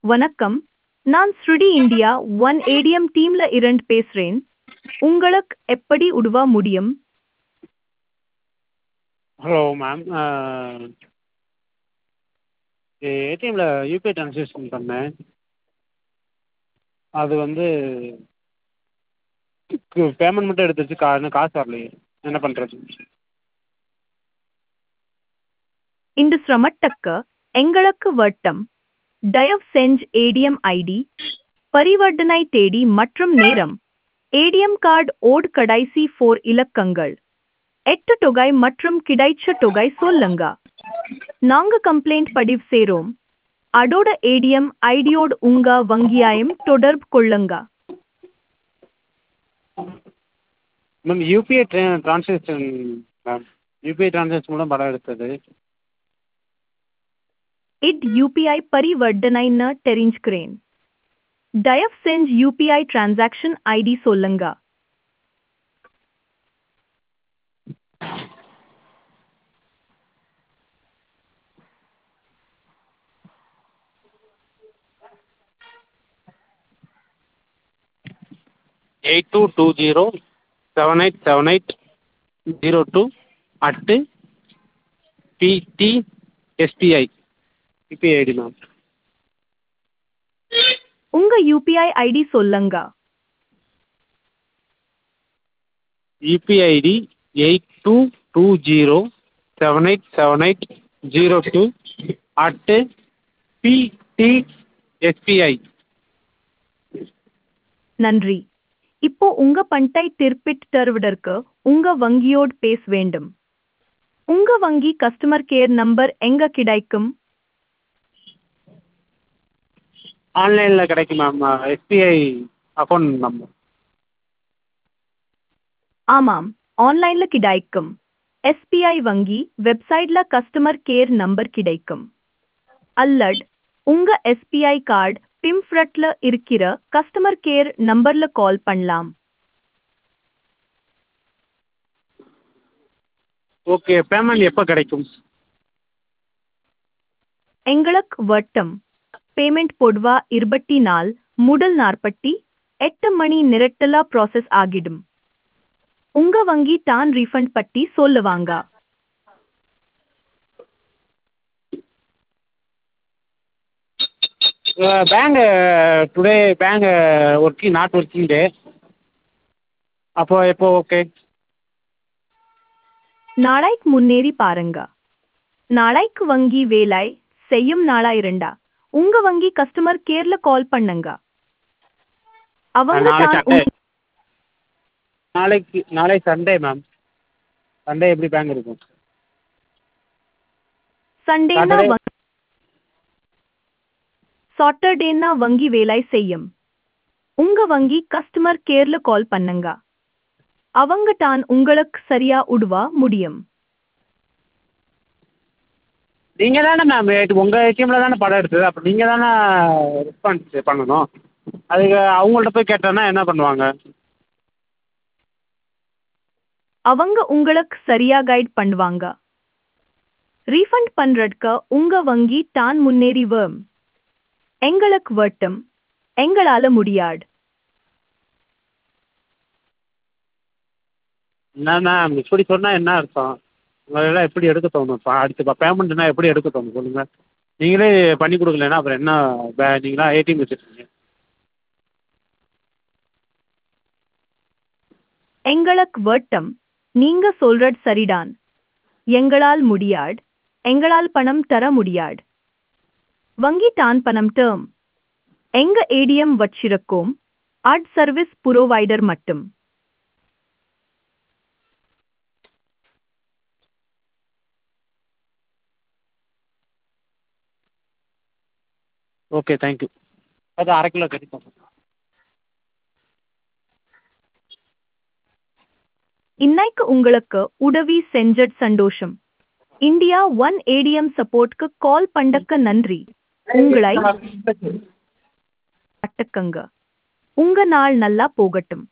வணக்கம் நான் ஸ்ருடி இந்தியா ஒன் ஏடிஎம் டீம்ல இருந்து பேசுறேன் உங்களுக்கு எப்படி உதவ முடியும் ஹலோ மேம் ஏடிஎம்மில் யூபிஐ ட்ரான்ஸாக்ஷன் பண்ணேன் அது வந்து பேமெண்ட் மட்டும் எடுத்துருச்சு கா இன்னும் காசு வரலையே என்ன பண்ணுறது இந்த சிரமத்துக்கு எங்களுக்கு வட்டம் தயவு செஞ்சு ஏடிஎம் ஐடி பரிவர்த்தனை தேதி மற்றும் நேரம் ஏடிஎம் கார்டு ஓட் கடைசி ஃபோர் இலக்கங்கள் எட்டு தொகை மற்றும் கிடைச்ச தொகை சொல்லுங்க நாங்க கம்ப்ளைண்ட் பதிவு செய்றோம் அதோட ஏடிஎம் ஐடியோட உங்க வங்கியாயம் தொடர்பு கொள்ளுங்க மேம் யூபிஐ ட்ரா ட்ரான்ஸாக்ஷன் மேம் யூபிஐ ட்ரான்ஸாக்ஷன் மூலம் படம் எடுத்தது இட் யூபிஐ பரிவர்த்தனைன்னு தெரிஞ்சுக்கிறேன் தயவு செஞ்சு யூபிஐ டிரான்சாக்ஷன் ஐடி சொல்லுங்க eight two two zero seven eight seven eight zero two at PT SBI UPI ID ma'am உங்க யூபிஐ ஐடி சொல்லுங்க UPI ID eight two two zero seven eight seven eight zero two at PT SBI நன்றி இப்போ உங்க பண்டை திருப்பித் தருவதற்கு உங்க வங்கியோடு பேச வேண்டும் உங்க வங்கி கஸ்டமர் கேர் நம்பர் எங்க கிடைக்கும் ஆன்லைனில் கிடைக்கும் மேம் எஸ்பிஐ அக்கௌண்ட் நம்பர் ஆமாம் ஆன்லைன்ல கிடைக்கும் எஸ்பிஐ வங்கி வெப்சைட்ல கஸ்டமர் கேர் நம்பர் கிடைக்கும் அல்லட் உங்க எஸ்பிஐ கார்டு பிம்ஃப்ரட்ல இருக்கிற கஸ்டமர் கேர் நம்பர்ல கால் பண்ணலாம் ஓகே பேமெண்ட் எப்போ கிடைக்கும் எங்களுக்கு வட்டம் பேமெண்ட் பொதுவா இருபத்தி நாள் முதல் நாற்பத்தி எட்டு மணி நிரட்டலா ப்ராசஸ் ஆகிடும் உங்க வங்கி தான் ரீஃபண்ட் பத்தி சொல்லுவாங்க bank today bank working not working day அப்போ எப்போ ஓகே நாளைக்கு முன்னேறி பாருங்க நாளைக்கு வங்கி வேலை செய்யும் நாளா இருந்தா உங்க வங்கி கஸ்டமர் கேர்ல கால் பண்ணுங்க அவங்க நாளை தான் சண்டே உங்க- நாளைக்கு நாளை சண்டே மேம் சண்டே எப்படி பேங்க் இருக்கும் சண்டேனா Saturday? வங்கி சாட்டர்டேனா வங்கி வேலை செய்யும் உங்க வங்கி கஸ்டமர் கேர்ல கால் பண்ணுங்க அவங்க தான் உங்களுக்கு சரியா உடுவா முடியும் நீங்கள் தானே மேம் உங்கள் ஏடிஎம்மில் தானே படம் எடுத்தது அப்போ நீங்கள் தானே ரெஸ்பான்ஸ் பண்ணணும் அதுக்கு அவங்கள்ட்ட போய் கேட்டோன்னா என்ன பண்ணுவாங்க அவங்க உங்களுக்கு சரியா கைட் பண்ணுவாங்க ரீஃபண்ட் பண்றதுக்கு உங்க வங்கி தான் முன்னேறி வரும் எங்களுக்கு வட்டம் எங்களால முடியாது என்ன மேம் இப்படி சொன்னால் என்ன அர்த்தம் உங்களெல்லாம் எப்படி எடுக்க தோணும் இப்போ அடுத்து பேமெண்ட்னா எப்படி எடுக்க தோணும் சொல்லுங்கள் நீங்களே பண்ணி கொடுக்கலன்னா அப்புறம் என்ன பே நீங்களா ஏடிஎம் வச்சுருக்கீங்க எங்களுக்கு வட்டம் நீங்க சொல்றது சரிதான் எங்களால் முடியாது எங்களால் பணம் தர முடியாது வங்கி தான் பணம் டேர்ம் எங்க ஏடிஎம் வச்சிருக்கோம் அட் சர்வீஸ் புரோவைடர் மட்டும் ஓகே தேங்க்யூ அது அரை கிலோ கிடைக்கும் இன்னைக்கு உங்களுக்கு உதவி செஞ்சட் சந்தோஷம் இந்தியா ஒன் ஏடிஎம் சப்போர்ட்க்கு கால் பண்ணக்க நன்றி உங்களை அட்டக்கங்க உங்க நாள் நல்லா போகட்டும்